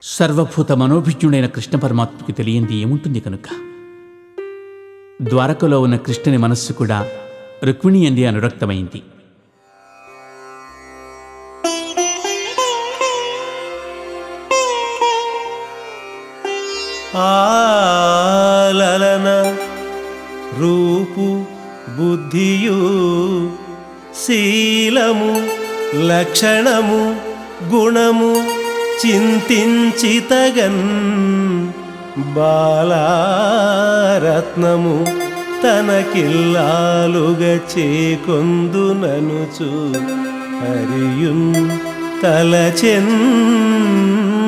సర్వభూత మనోభిజ్ఞుడైన కృష్ణ పరమాత్మకి తెలియంది ఏముంటుంది కనుక ద్వారకలో ఉన్న కృష్ణుని మనస్సు కూడా రుక్మిణి అంది అనురక్తమైంది ఆలలన రూపు బుద్ధియు శీలము లక్షణము గుణము చింతించితగన్ బాలారత్నము తనకిల్లాలుగా చేకొందుననుచు హరియున్ తలచెన్